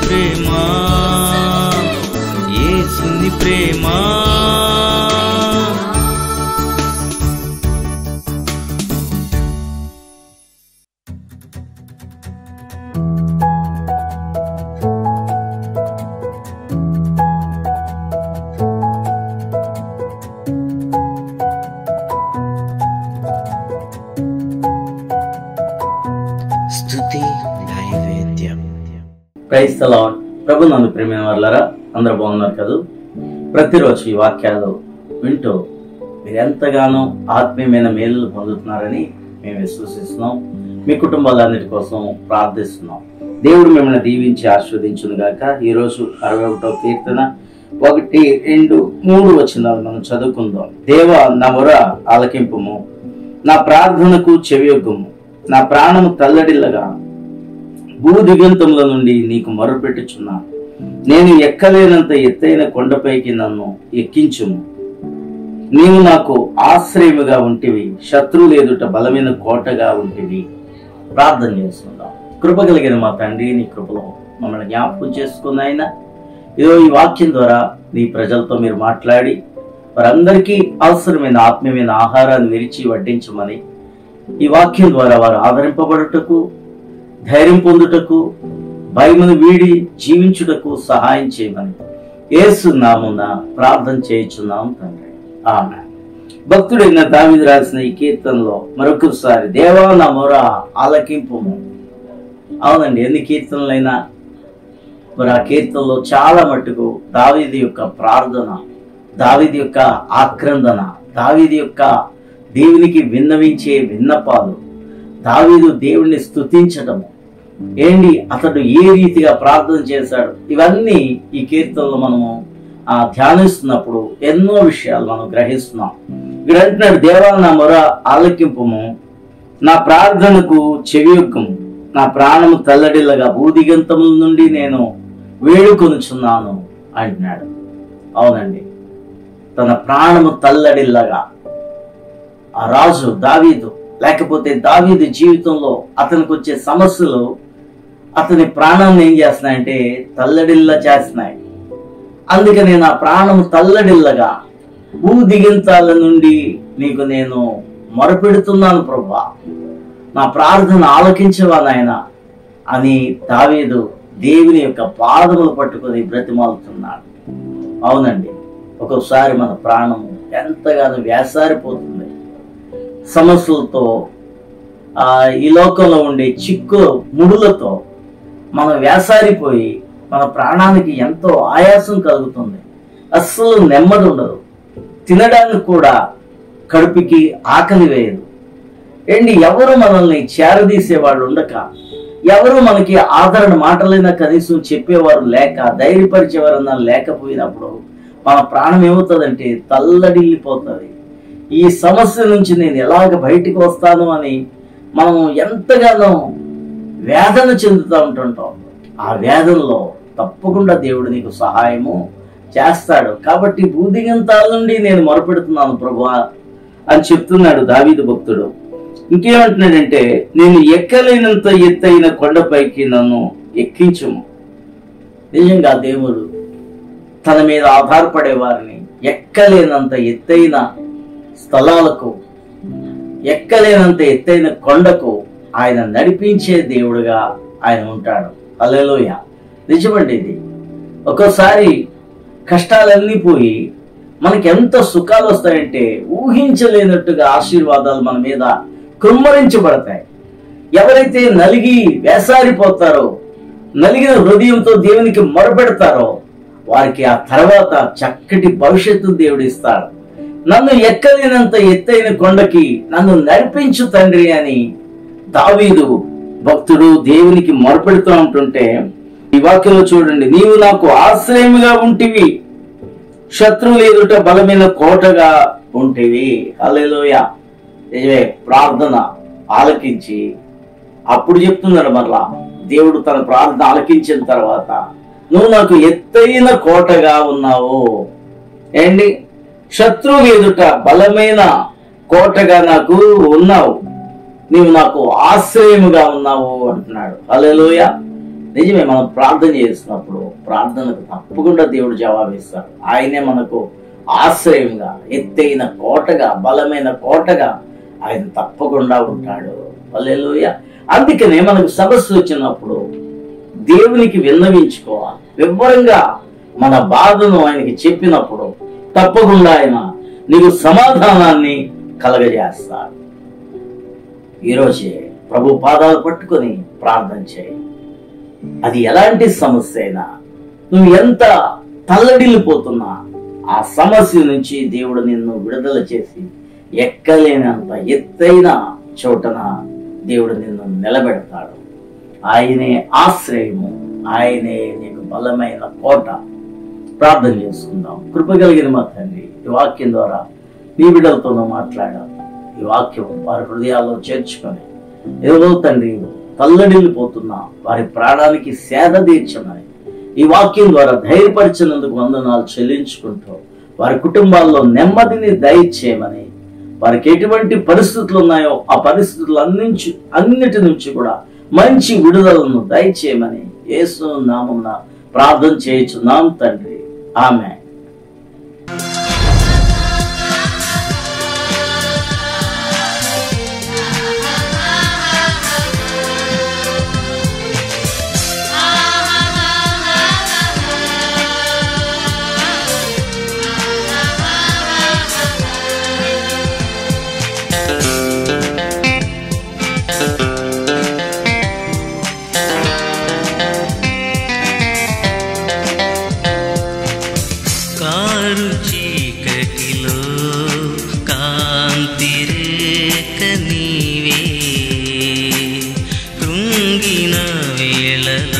ప్రేమ ఏసుని ప్రేమ స్తుతి నైవేద్యం ప్రైస్ ద లార్డ్ ప్రభు నన్ను ప్రేమైన వాళ్ళరా అందరూ బాగున్నారు కదా ప్రతిరోజు ఈ వాక్యాలు వింటూ మీరు ఎంతగానో ఆత్మీయమైన మేలు పొందుతున్నారని మేము విశ్వసిస్తున్నాం మీ కుటుంబాలన్నిటి కోసం ప్రార్థిస్తున్నాం దేవుడు మిమ్మల్ని దీవించి ఆస్వాదించును గాక ఈరోజు అరవై ఒకటో కీర్తన ఒకటి రెండు మూడు వచనాలు మనం చదువుకుందాం దేవ నా మొర ఆలకింపుము నా ప్రార్థనకు చెవియొగ్గుము నా ప్రాణము తల్లడిల్లగా భూదిగంతముల నుండి నీకు మొరపెట్టుచున్నాను నేను ఎక్కలేనంత ఎత్తైన కొండపైకి నన్ను ఎక్కించుము నీవు నాకు ఆశ్రయముగా ఉంటివి శత్రువులు ఎదుట బలమైన కోటగా ఉంటివి ప్రార్థన చేసుకుందాం కృప కలిగిన మా తండ్రి నీ కృపలో మమ్మల్ని జ్ఞాపకం చేసుకున్న ఆయన ఇదో ఈ వాక్యం ద్వారా నీ ప్రజలతో మీరు మాట్లాడి వారందరికీ అవసరమైన ఆత్మీయమైన ఆహారాన్ని విరిచి వడ్డించమని ఈ వాక్యం ద్వారా వారు ఆదరింపబడుటకు ధైర్యం పొందుటకు భయమును వీడి జీవించుటకు సహాయం చేయమని యేసు నామున ప్రార్థన చేయుచున్నాం తండ్రి ఆమె భక్తుడైన దావిది రాసిన ఈ కీర్తనలో మరొకసారి దేవా నా మొర ఆలకింపుము అవునండి ఎన్ని కీర్తనలైనా మరి ఆ కీర్తనలో చాలా మట్టుకు దావీది యొక్క ప్రార్థన దావీది యొక్క ఆక్రందన దావీది యొక్క దేవునికి విన్నవించే విన్నపాలు దావీదు దేవుణ్ణి స్తుతించటము ఏంటి అతడు ఏ రీతిగా ప్రార్థన చేశాడు ఇవన్నీ ఈ కీర్తనలో మనము ఆ ధ్యానిస్తున్నప్పుడు ఎన్నో విషయాలు మనం గ్రహిస్తున్నాం ఇక్కడ అంటున్నాడు దేవా నా మొర ఆలకింపుము నా ప్రార్థనకు చెవియొక్కము నా ప్రాణము తల్లడిల్లగా భూదిగంతముల నుండి నేను వేడుకొనుచున్నాను అంటున్నాడు అవునండి తన ప్రాణము తల్లడిల్లగా ఆ రాజు దావీదు లేకపోతే దావీదు జీవితంలో అతనికి వచ్చే సమస్యలు అతని ప్రాణాన్ని ఏం చేస్తున్నాయంటే తల్లడిల్ల చేస్తున్నాయి అందుకని నా ప్రాణము తల్లడిల్లగా భూ దిగింతాల నుండి నీకు నేను మొరపెడుతున్నాను ప్రభా నా ప్రార్థన ఆలకించవా నాయన అని దావీదు దేవుని యొక్క పాదములు పట్టుకొని బ్రతిమాలుతున్నాడు అవునండి ఒక్కొక్కసారి మన ప్రాణము ఎంతగానో వేసారిపోతుంది సమస్యలతో ఆ ఈ లోకంలో ఉండే చిక్కు ముడులతో మనం వేసారిపోయి మన ప్రాణానికి ఎంతో ఆయాసం కలుగుతుంది అస్సలు నెమ్మది ఉండదు తినడానికి కూడా కడుపుకి ఆకలి వేయదు ఏంటి ఎవరు మనల్ని చేరదీసే వాళ్ళు ఉండక ఎవరు మనకి ఆదరణ మాటలైనా కనీసం చెప్పేవారు లేక ధైర్యపరిచేవారన్నా లేకపోయినప్పుడు మన ప్రాణం ఏమవుతుందంటే తల్లడిల్లిపోతుంది ఈ సమస్య నుంచి నేను ఎలాగ బయటికి వస్తాను అని మనం ఎంతగానో వేదన చెందుతూ ఉంటుంటాం ఆ వేదనలో తప్పకుండా దేవుడు నీకు సహాయము చేస్తాడు కాబట్టి భూదిగంతాల నుండి నేను మొరపెడుతున్నాను ప్రభువా అని చెప్తున్నాడు దావీదు భక్తుడు ఇంకేమంటున్నాడంటే నేను ఎక్కలేనంత ఎత్తైన కొండపైకి నన్ను ఎక్కించుము నిజంగా దేవుడు తన మీద ఆధారపడే వారిని ఎక్కలేనంత ఎత్తైన స్థలాలకు ఎక్కలేనంత ఎత్తైన కొండకు ఆయన నడిపించే దేవుడుగా ఆయన ఉంటాడు అలెలోయ నిజమండి ఇది ఒక్కోసారి కష్టాలన్నీ పోయి మనకి ఎంత సుఖాలు వస్తాయంటే ఊహించలేనట్టుగా ఆశీర్వాదాలు మన మీద కుమ్మరించబడతాయి ఎవరైతే నలిగి వేసారిపోతారో నలిగిన హృదయంతో దేవునికి మొరపెడతారో వారికి ఆ తర్వాత చక్కటి భవిష్యత్తు దేవుడు ఇస్తాడు నన్ను ఎక్కలేనంత ఎత్తైన కొండకి నన్ను నడిపించు తండ్రి అని దావీదు భక్తుడు దేవునికి మొరపెడుతూ ఉంటుంటే ఈ వాక్యంలో చూడండి నీవు నాకు ఆశ్రయముగా ఉంటివి శత్రువులు ఎదుట బలమైన కోటగా ఉంటివి హల్లెలూయ నిజమే ప్రార్థన ఆలకించి అప్పుడు చెప్తున్నాడు మరలా దేవుడు తన ప్రార్థన ఆలకించిన తర్వాత నువ్వు నాకు ఎత్తైన కోటగా ఉన్నావు ఏంటి శత్రువు ఎదుట బలమైన కోటగా నాకు ఉన్నావు నీవు నాకు ఆశ్రయముగా ఉన్నావు అంటున్నాడు హల్లెలూయ నిజమే మనం ప్రార్థన చేసినప్పుడు ప్రార్థనకు తప్పకుండా దేవుడు జవాబిస్తాడు ఆయనే మనకు ఆశ్రయంగా ఎత్తైన కోటగా బలమైన కోటగా ఆయన తప్పకుండా ఉంటాడు హల్లెలూయ అందుకనే మనకు సమస్య వచ్చినప్పుడు దేవునికి విన్నవించుకోవాలి వివరంగా మన బాధను ఆయనకి చెప్పినప్పుడు తప్పకుండా ఆయన నీకు సమాధానాన్ని కలగజేస్తాడు ఈరోజే ప్రభు పాదాలు పట్టుకొని ప్రార్థన చేయి అది ఎలాంటి సమస్య అయినా నువ్వు ఎంత తల్లడిల్లిపోతున్నా ఆ సమస్య నుంచి దేవుడు నిన్ను విడుదల చేసి ఎక్కలేనంత ఎత్తైన చోటన దేవుడు నిన్ను నిలబెడతాడు ఆయనే ఆశ్రయము ఆయనే నీకు బలమైన కోట ప్రార్థన చేసుకుందాం కృప కలిగిన మా తండ్రి ఈ వాక్యం ద్వారా నీ బిడ్డలతో మాట్లాడాం ఈ వాక్యం వారి హృదయాల్లో చేర్చుకొని ఏదో తండ్రి తల్లడిల్లిపోతున్నా వారి ప్రాణానికి సేద తీర్చమని ఈ వాక్యం ద్వారా ధైర్యపరిచినందుకు వందనాలు చెల్లించుకుంటూ వారి కుటుంబాల్లో నెమ్మదిని దయచేయమని వారికి ఎటువంటి పరిస్థితులు ఉన్నాయో ఆ పరిస్థితులు అన్నించి అన్నిటి నుంచి కూడా మంచి విడుదలను దయచేయమని యేసు నామమున ప్రార్థన చేయించున్నాం తండ్రి ఆమె కారు చీకటిలో కాంతి రేఖ నీవే కృంగిన వేళలో